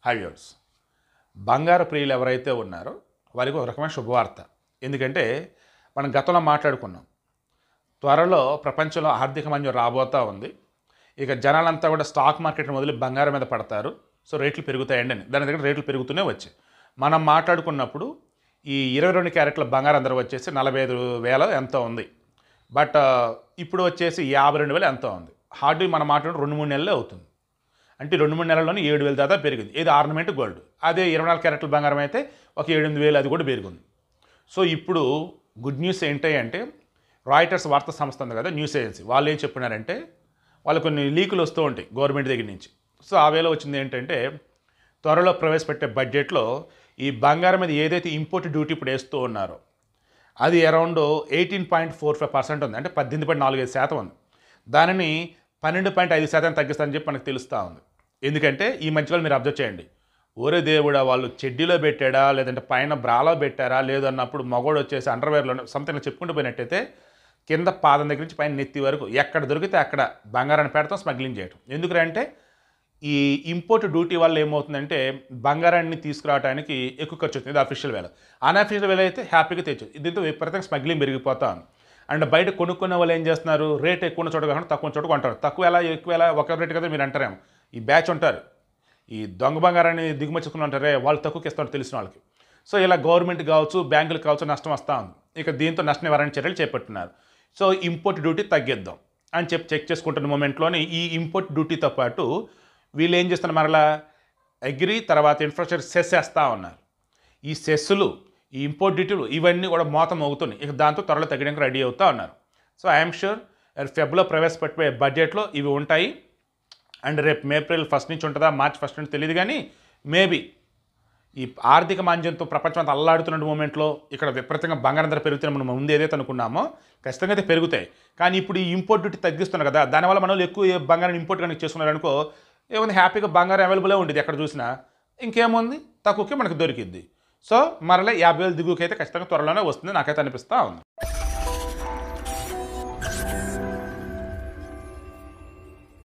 హైవ్యూర్స్ బంగారు ప్రియులు ఎవరైతే ఉన్నారో వారికి ఒక రకమైన శుభవార్త ఎందుకంటే మనం గతంలో మాట్లాడుకున్నాం త్వరలో ప్రపంచంలో ఆర్థిక మంజం రాబోతా ఉంది ఇక జనాలంతా కూడా స్టాక్ మార్కెట్ మొదలు బంగారం మీద పడతారు సో రేట్లు పెరుగుతాయండి అని దాని దగ్గర రేట్లు పెరుగుతూనే వచ్చాయి మనం మాట్లాడుకున్నప్పుడు ఈ ఇరవై రెండు క్యారెట్ల బంగారం ధర వచ్చేసి నలభై ఐదు వేల ఎంతో ఉంది బట్ ఆ, ఇప్పుడు వచ్చేసి యాభై రెండు వేలు ఎంతో ఉంది హార్డ్లీ మనం మాట్లాడి రెండు మూడు నెలలే అవుతుంది అంటే రెండు మూడు నెలల్లోనే ఏడు వేలు దాకా పెరిగింది ఇది ఆర్నమెంట్ గోల్డ్ అదే ఇరవై నాలుగు క్యారెట్ల బంగారం అయితే ఒక ఏడెనిమిది వేలు అది కూడా పెరిగింది సో ఇప్పుడు గుడ్ న్యూస్ ఏంటి అంటే రాయిటర్స్ వార్తా సంస్థ ఉంది కదా న్యూస్ ఏజెన్సీ వాళ్ళు ఏం చెప్పినారంటే వాళ్ళు కొన్ని లీకులు వస్తూ ఉంటాయి గవర్నమెంట్ దగ్గర నుంచి సో ఆ వేళ వచ్చింది ఏంటంటే త్వరలో ప్రవేశపెట్టే బడ్జెట్లో ఈ బంగారం మీద ఏదైతే ఇంపోర్ట్ డ్యూటీ ఇప్పుడు వేస్తూ ఉన్నారో అది around eighteen point four five percent ఉంది అంటే పద్దెనిమిది పాయింట్ నాలుగు ఐదు శాతం ఉంది దానిని పన్నెండు పాయింట్ ఐదు శాతం తగ్గిస్తారని చెప్పి మనకు తెలుస్తూ ఉంది ఎందుకంటే ఈ మధ్యకాలం మీరు అబ్జర్వ్ చేయండి ఓరే దేవుడా వాళ్ళు చెడ్డీలో పెట్టాడా లేదంటే పైన బ్రాలో పెట్టారా లేదన్నప్పుడు మగోడు వచ్చేసి అండర్వేర్లో సంథింగ్ చెప్పుకుంటూ పోయినట్టయితే కింద పాదం దగ్గర నుంచి పైన నెత్తి వరకు ఎక్కడ దొరికితే అక్కడ బంగారాన్ని పెడతాం స్మగ్లింగ్ చేయటం ఎందుకంటే ఈ ఇంపోర్ట్ డ్యూటీ వల్ల ఏమవుతుందంటే బంగారాన్ని తీసుకురావడానికి ఎక్కువ ఖర్చు అవుతుంది ఇది అఫీషియల్ వేల అన్అఫీషియల్ వేల అయితే హ్యాపీగా తెచ్చు దీంతో విపరీతంగా స్మగ్లింగ్ పెరిగిపోతా ఉంది అండ్ బయట కొనుక్కునే వాళ్ళు ఏం చేస్తున్నారు రేట్ ఎక్కువ ఉన్న చోట కాకుండా తక్కువ ఉన్న చోట కొంటారు తక్కువ ఎలా ఎక్కువ ఎలా ఒక రేట్ కదా మీరు అంటారేమో ఈ బ్యాచ్ ఉంటారు ఈ దొంగ బంగారాన్ని దిగుమతి చేసుకుని ఉంటారే వాళ్ళు తక్కువకి ఇస్తారు తెలిసిన వాళ్ళకి సో ఇలా గవర్నమెంట్ కావచ్చు బ్యాంకులు కావచ్చు నష్టం వస్తూ ఉంది ఇక దీంతో నష్ట నివారణ చర్యలు చేపట్టున్నారు సో ఇంపోర్ట్ డ్యూటీ తగ్గిద్దాం అని చెప్పి చెక్ చేసుకుంటున్న మూమెంట్లోనే ఈ ఇంపోర్ట్ డ్యూటీతో పాటు వీళ్ళు ఏం చేస్తున్నారు మరలా అగ్రి తర్వాత ఇన్ఫ్రాస్ట్రక్చర్ సెస్ వేస్తూ ఉన్నారు ఈ సెస్సులు ఈ ఇంపోర్ట్ డ్యూటీలు ఇవన్నీ కూడా మోతం అవుతున్నాయి ఇక దాంతో త్వరలో తగ్గడానికి రెడీ అవుతూ ఉన్నారు సో ఐఎమ్ షూర్ ఫెబ్లో ప్రవేశపెట్టే బడ్జెట్లో ఇవి ఉంటాయి అండ్ రేపు ఏప్రిల్ ఫస్ట్ నుంచి ఉంటుందా మార్చ్ ఫస్ట్ నుంచి తెలియదు కానీ మేబీ ఈ ఆర్థిక మాంద్యంతో ప్రపంచం అంతా అల్లాడుతున్న మూమెంట్లో ఇక్కడ విపరీతంగా బంగారం ధర పెరుగుతున్న మనం ముందు ఏదైతే అనుకున్నామో ఖచ్చితంగా అయితే పెరుగుతాయి కానీ ఇప్పుడు ఈ ఇంపోర్ట్ డ్యూటీ తగ్గిస్తున్నారు కదా దానివల్ల మన వాళ్ళు ఎక్కువ బంగారం ఇంపోర్ట్ కనుక చేసుకున్నారనుకో ఏముంది హ్యాపీగా బంగారం అవైలబుల్ ఉండేది ఎక్కడ చూసినా ఇంకేముంది తక్కువకి మనకు దొరికిద్ది సో మరలా యాభై వేలు దిగుకైతే ఖచ్చితంగా త్వరలోనే వస్తుంది నాకైతే అనిపిస్తూ ఉంది